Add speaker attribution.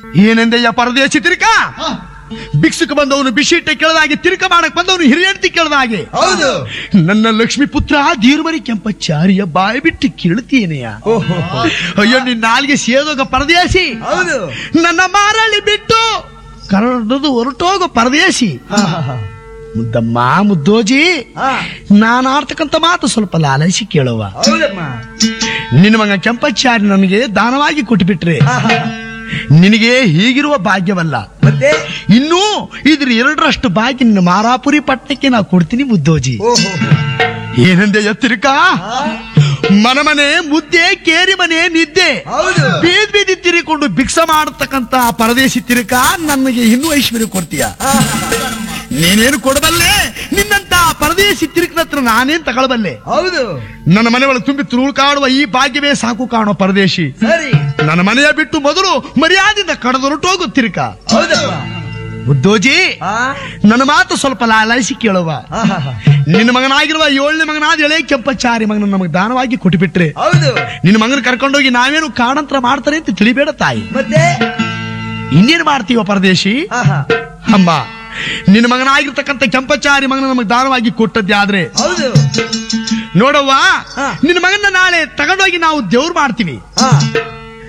Speaker 1: ಏನಂದಯ್ಯ ಪರದೇಶಿ ತಿರುಕ ಭಿಕ್ಷುಕ ಬಂದವನು ಬಿಶಿಟ್ಟ ಕೇಳದಾಗೆ ತಿರುಕ ಮಾಡಕ್ ಬಂದವನು ಹಿರಿಯಂತಿ ಕೇಳದಾಗೆ
Speaker 2: ಹೌದು
Speaker 1: ನನ್ನ ಲಕ್ಷ್ಮಿ ಪುತ್ರ ಧೀರ್ಮರಿ ಕೆಂಪಚ್ಚಾರಿಯ ಬಾಯಿ ಬಿಟ್ಟು ಕೇಳ್ತೀನೆಯ
Speaker 2: ಓಹೋ
Speaker 1: ಅಯ್ಯೋ ನಿನ್ನ ನಾಲ್ಗೆ ಸೇದೋಗ ಪರದೇಶಿ
Speaker 2: ಹೌದು
Speaker 1: ನನ್ನ ಮಾರಳಿ ಬಿಟ್ಟು ಕನ್ನಡದು ಹೊರಟೋಗೋ ಪರದೇಶಿ
Speaker 2: ಹಾ, ಹಾ, ಹಾ.
Speaker 1: ಮುದ್ದಮ್ಮ ಮುದ್ದೋಜಿ
Speaker 2: ಹಾ,
Speaker 1: ನಾನು ಆಡ್ತಕ್ಕಂಥ ಮಾತು ಸ್ವಲ್ಪ ಲಾಲಿಸಿ ಕೇಳುವ
Speaker 2: ಹೌದಮ್ಮ
Speaker 1: ನಿನ್ನ ಮಗ ಕೆಂಪಚ್ಚಾರಿ ನನಗೆ ದಾನವಾಗಿ ಕೊಟ್ಟುಬಿಟ್ರೆ
Speaker 2: ಹಾ, ಹಾ.
Speaker 1: ನಿನಗೆ ಹೀಗಿರುವ ಭಾಗ್ಯವಲ್ಲ
Speaker 2: ಮತ್ತೆ
Speaker 1: ಇನ್ನೂ ಇದ್ರ ಎರಡರಷ್ಟು ಭಾಗ್ಯ ನಿನ್ನ ಮಾರಾಪುರಿ ಪಟ್ಟಣಕ್ಕೆ ನಾ ಕೊಡ್ತೀನಿ ಮುದ್ದೋಜಿ
Speaker 2: ಓಹೋ
Speaker 1: ಏನಂದೆ ಎತ್ತಿರಿಕ
Speaker 2: ಹಾ,
Speaker 1: ಮನ ಮನೆ ಮುದ್ದೆ ಕೇರಿ ಮನೆ ನಿದ್ದೆ
Speaker 2: ಹೌದು
Speaker 1: ಬೀದ್ ಬೀದಿ ತಿರುಕೊಂಡು ಭಿಕ್ಷ ಮಾಡತಕ್ಕಂತ ಪರದೇಶಿ ತಿರುಕ ನನಗೆ ಇನ್ನೂ ಐಶ್ವರ್ಯ ಕೊಡ್ತೀಯ
Speaker 2: ಹಾ, ಹಾ.
Speaker 1: ನೀನೇನು ಕೊಡಬಲ್ಲೆ ನಿನ್ನಂತ ಪರದೇಶಿ ತಿರುಕನ ಹತ್ರ ನಾನೇನ್ ತಗೊಳ್ಬಲ್ಲೆ
Speaker 2: ಹೌದು
Speaker 1: ನನ್ನ ಮನೆ ಒಳಗೆ ತುಂಬಿ ತುಳುಕಾಡುವ ಈ ಭಾಗ್ಯವೇ ಸಾಕು ಕಾಣೋ ಪರದೇಶಿ
Speaker 2: ಸರಿ
Speaker 1: ನನ್ನ ಮನೆಯ ಬಿಟ್ಟು ಮೊದಲು ಮರ್ಯಾದಿಂದ ಕಡದೊರಟೋಗು ತಿರುಕ
Speaker 2: ಹೌದಮ್ಮ
Speaker 1: ಮುದ್ದೋಜಿ
Speaker 2: ಹಾ,
Speaker 1: ನನ್ನ ಮಾತು ಸ್ವಲ್ಪ ಲಾಲಾಯಿಸಿ ಕೇಳುವ
Speaker 2: ಹಾ, ಹಾ, ಹಾ.
Speaker 1: ನಿನ್ನ ಮಗನಾಗಿರುವ ಏಳನೇ ಮಗನಾದ ಎಳೆ ಕೆಂಪಚಾರಿ ಮಗನ ನಮಗೆ ದಾನವಾಗಿ ಕೊಟ್ಟುಬಿಟ್ರೆ
Speaker 2: ಹೌದು
Speaker 1: ನಿನ್ನ ಮಗನ ಕರ್ಕೊಂಡೋಗಿ ನಾವೇನು ಕಾಡಂತ್ರ ಮಾಡ್ತಾರೆ ಅಂತ ತಿಳಿಬೇಡ ತಾಯಿ
Speaker 2: ಮತ್ತೆ
Speaker 1: ಇನ್ನೇನು ಮಾಡ್ತೀವ ಪರದೇಶಿ
Speaker 2: ಹಾ, ಹಾ.
Speaker 1: ಅಮ್ಮ ನಿನ್ನ ಮಗನಾಗಿರ್ತಕ್ಕಂಥ ಕೆಂಪಚಾರಿ ಮಗನ ನಮಗೆ ದಾನವಾಗಿ ಕೊಟ್ಟದ್ದೇ ಆದ್ರೆ
Speaker 2: ಹೌದು
Speaker 1: ನೋಡವ್ವ
Speaker 2: ಹಾ.
Speaker 1: ನಿನ್ನ ಮಗನ ನಾಳೆ ತಗೊಂಡೋಗಿ ನಾವು ದೇವ್ರು ಮಾಡ್ತೀವಿ
Speaker 2: ಹಾ